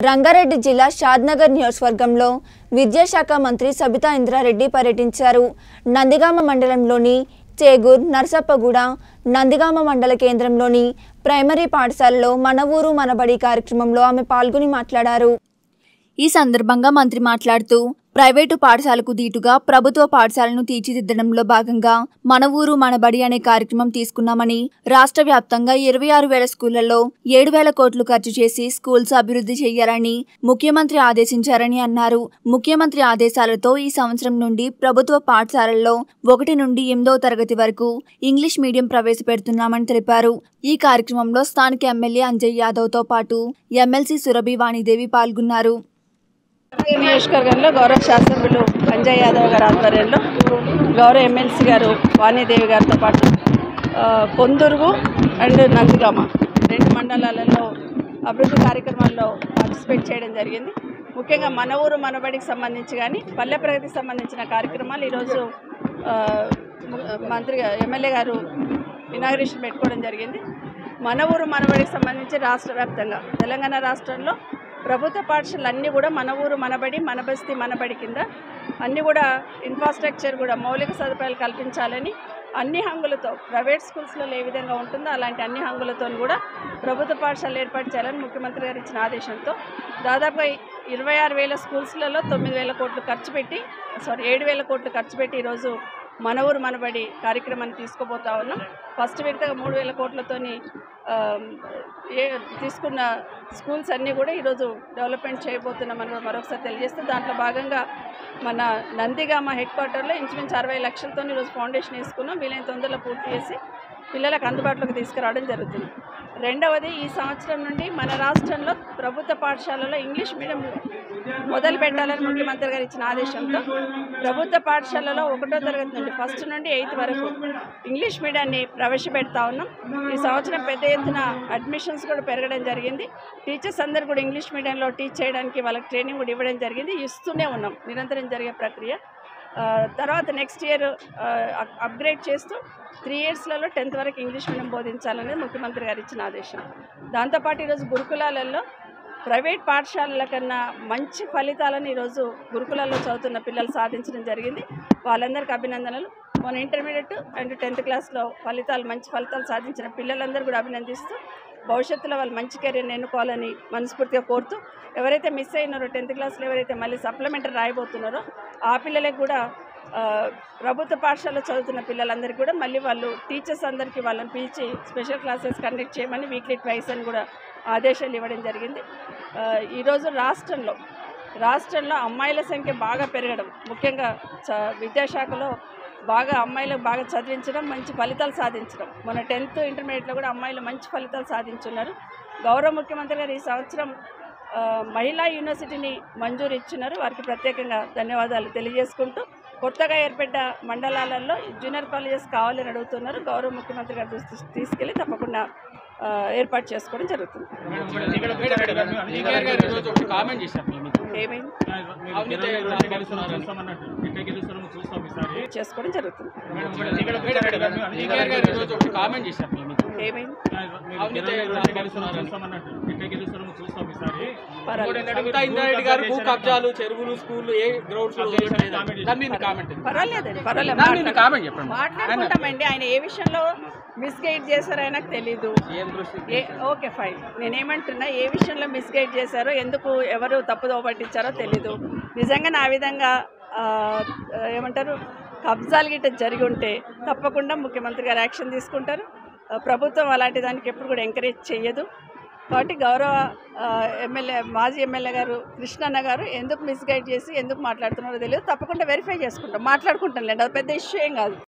రంగారెడ్డి జిల్లా షాద్నగర్ నియోజకవర్గంలో విద్యాశాఖ మంత్రి సబితా ఇంద్రారెడ్డి పర్యటించారు నందిగామ మండలంలోని చేగూర్ నర్సప్పగూడ నందిగామ మండల కేంద్రంలోని ప్రైమరీ పాఠశాలలో మన ఊరు మనబడి కార్యక్రమంలో ఆమె పాల్గొని మాట్లాడారు ఈ సందర్భంగా మంత్రి మాట్లాడుతూ ప్రైవేటు పాఠశాలకు దీటుగా ప్రభుత్వ పాఠశాలను తీర్చిదిద్దడంలో భాగంగా మన ఊరు మనబడి అనే కార్యక్రమం తీసుకున్నామని రాష్ట్ర వ్యాప్తంగా ఇరవై ఆరు వేల స్కూళ్లలో ఏడు వేల కోట్లు ఖర్చు చేసి స్కూల్స్ అభివృద్ధి చేయాలని ముఖ్యమంత్రి ఆదేశించారని అన్నారు ముఖ్యమంత్రి ఆదేశాలతో ఈ సంవత్సరం నుండి ప్రభుత్వ పాఠశాలల్లో ఒకటి నుండి ఎనిమిదవ తరగతి వరకు ఇంగ్లీష్ మీడియం ప్రవేశపెడుతున్నామని తెలిపారు ఈ కార్యక్రమంలో స్థానిక ఎమ్మెల్యే అంజయ్ యాదవ్తో పాటు ఎమ్మెల్సీ సురభి వాణిదేవి పాల్గొన్నారు ఈ నియోజకవర్గంలో గౌరవ శాసనసభ్యులు సంజయ్ యాదవ్ గారి ఆధ్వర్యంలో గౌరవ ఎమ్మెల్సీ గారు వాణిదేవి గారితో పాటు ఆ, పొందురుగు అండ్ నందిగామ రెండు మండలాలలో అభివృద్ధి కార్యక్రమాల్లో పార్టిసిపేట్ చేయడం జరిగింది ముఖ్యంగా మన ఊరు మనబడికి సంబంధించి కానీ పల్లె ప్రగతికి సంబంధించిన కార్యక్రమాలు ఈరోజు ఆ, ము- మంత్రి గా- ఎమ్మెల్యే గారు ఇనాగ్రేషన్ పెట్టుకోవడం జరిగింది మన ఊరు మనబడికి సంబంధించి రాష్ట్ర వ్యాప్తంగా తెలంగాణ రాష్ట్రంలో ప్రభుత్వ పాఠశాలలు అన్నీ కూడా మన ఊరు మనబడి మన బస్తీ మనబడి కింద అన్నీ కూడా ఇన్ఫ్రాస్ట్రక్చర్ కూడా మౌలిక సదుపాయాలు కల్పించాలని అన్ని హంగులతో ప్రైవేట్ స్కూల్స్లో ఏ విధంగా ఉంటుందో అలాంటి అన్ని హంగులతో కూడా ప్రభుత్వ పాఠశాలలు ఏర్పాటు చేయాలని ముఖ్యమంత్రి గారు ఇచ్చిన ఆదేశంతో దాదాపుగా ఇరవై ఆరు వేల స్కూల్స్లలో తొమ్మిది వేల కోట్లు ఖర్చు పెట్టి సారీ ఏడు వేల కోట్లు ఖర్చు పెట్టి ఈరోజు మన ఊరు మనబడి కార్యక్రమాన్ని తీసుకుపోతా ఉన్నాం ఫస్ట్ విడతగా మూడు వేల కోట్లతోని ఆ, ఏ తీసుకున్న స్కూల్స్ అన్నీ కూడా ఈరోజు డెవలప్మెంట్ చేయబోతున్నామని కూడా మరొకసారి తెలియజేస్తూ దాంట్లో భాగంగా మన నందిగామ హెడ్ క్వార్టర్లో ఇంచుమించు అరవై లక్షలతో ఈరోజు ఫౌండేషన్ వేసుకున్నాం వీలైన తొందరలో పూర్తి చేసి పిల్లలకు అందుబాటులోకి తీసుకురావడం జరుగుతుంది రెండవది ఈ సంవత్సరం నుండి మన రాష్ట్రంలో ప్రభుత్వ పాఠశాలలో ఇంగ్లీష్ మీడియం మొదలు పెట్టాలని ముఖ్యమంత్రి గారు ఇచ్చిన ఆదేశంతో ప్రభుత్వ పాఠశాలలో ఒకటో తరగతి నుండి ఫస్ట్ నుండి ఎయిత్ వరకు ఇంగ్లీష్ మీడియాన్ని ప్రవేశపెడతా ఉన్నాం ఈ సంవత్సరం పెద్ద ఎత్తున అడ్మిషన్స్ కూడా పెరగడం జరిగింది టీచర్స్ అందరు కూడా ఇంగ్లీష్ మీడియంలో టీచ్ చేయడానికి వాళ్ళకి ట్రైనింగ్ కూడా ఇవ్వడం జరిగింది ఇస్తూనే ఉన్నాం నిరంతరం జరిగే ప్రక్రియ ఆ, తర్వాత నెక్స్ట్ ఇయర్ అప్గ్రేడ్ చేస్తూ త్రీ ఇయర్స్లలో టెన్త్ వరకు ఇంగ్లీష్ మీడియం బోధించాలనేది ముఖ్యమంత్రి గారు ఇచ్చిన ఆదేశం దాంతోపాటు ఈరోజు గురుకులాలలో ప్రైవేట్ పాఠశాలల కన్నా మంచి ఫలితాలను ఈరోజు గురుకులాల్లో చదువుతున్న పిల్లలు సాధించడం జరిగింది వాళ్ళందరికీ అభినందనలు మన ఇంటర్మీడియట్ అండ్ టెన్త్ క్లాస్లో ఫలితాలు మంచి ఫలితాలు సాధించిన పిల్లలందరూ కూడా అభినందిస్తూ భవిష్యత్తులో వాళ్ళు మంచి కెరీర్ని ఎన్నుకోవాలని మనస్ఫూర్తిగా కోరుతూ ఎవరైతే మిస్ అయినారో టెన్త్ క్లాస్లో ఎవరైతే మళ్ళీ సప్లిమెంటరీ రాయబోతున్నారో ఆ పిల్లలకు కూడా ఆ, ప్రభుత్వ పాఠశాలలో చదువుతున్న పిల్లలందరికీ కూడా మళ్ళీ వాళ్ళు టీచర్స్ అందరికీ వాళ్ళని పిలిచి స్పెషల్ క్లాసెస్ కండక్ట్ చేయమని వీక్లీ ట్వైస్ అని కూడా ఆదేశాలు ఇవ్వడం జరిగింది ఆ, ఈరోజు రాష్ట్రంలో రాష్ట్రంలో అమ్మాయిల సంఖ్య బాగా పెరగడం ముఖ్యంగా చ విద్యాశాఖలో బాగా అమ్మాయిలు బాగా చదివించడం మంచి ఫలితాలు సాధించడం మన టెన్త్ ఇంటర్మీడియట్లో కూడా అమ్మాయిలు మంచి ఫలితాలు సాధించున్నారు గౌరవ ముఖ్యమంత్రి గారు ఈ సంవత్సరం ఆ, మహిళా యూనివర్సిటీని మంజూరు ఇచ్చినారు వారికి ప్రత్యేకంగా ధన్యవాదాలు తెలియజేసుకుంటూ కొత్తగా ఏర్పడ్డ మండలాలలో జూనియర్ కాలేజెస్ కావాలని అడుగుతున్నారు గౌరవ ముఖ్యమంత్రి గారి దృష్టికి తీసుకెళ్ళి తప్పకుండా ఆ, ఏర్పాటు చేసుకోవడం జరుగుతుంది కేఆర్ గారు ఈరోజు ఒక కామెంట్ చేశారు మీ మీద. ఏమైంది అవినీతి చేసుకోవడం జరుగుతుంది కేఆర్ గారు ఈరోజు ఒక కామెంట్ చేశారు మీ మీద. ఏమైంది అవినీతి పర్వాలేదు సబితా ఇంద్రారెడ్డి గారు భూ కబ్జాలు చెరువులు స్కూళ్ళు ఏ గ్రౌండ్స్ దాని మీద కామెంట్ పర్వాలేదండి పర్వాలేదు దాని మీద మాట్లాడు- కామెంట్ చెప్పండి మాట్లాడుకుంటామండి ఆయన ఏ విషయంలో మిస్గైడ్ చేశారో ఆయనకు తెలీదు ఏం దృష్టి ఏ ఓకే ఫైన్ నేనేమంటున్నా ఏ విషయంలో మిస్గైడ్ చేశారో ఎందుకు ఎవరు తప్పుదోవ పట్టించారో తెలీదు నిజంగా నా విధంగా ఆ, ఏమంటారు కబ్జాలు గిట్ట జరిగి ఉంటే తప్పకుండా ముఖ్యమంత్రి గారు యాక్షన్ తీసుకుంటారు ఆ, ప్రభుత్వం అలాంటి దానికి ఎప్పుడు కూడా ఎంకరేజ్ చేయదు కాబట్టి గౌరవ ఆ, ఎమ్మెల్యే మాజీ ఎమ్మెల్యే గారు కృష్ణన్న గారు ఎందుకు మిస్గైడ్ చేసి ఎందుకు మాట్లాడుతున్నారో తెలియదు తప్పకుండా వెరిఫై చేసుకుంటాం మాట్లాడుకుంటాం లేండి అది పెద్ద ఇష్యూ ఏం కాదు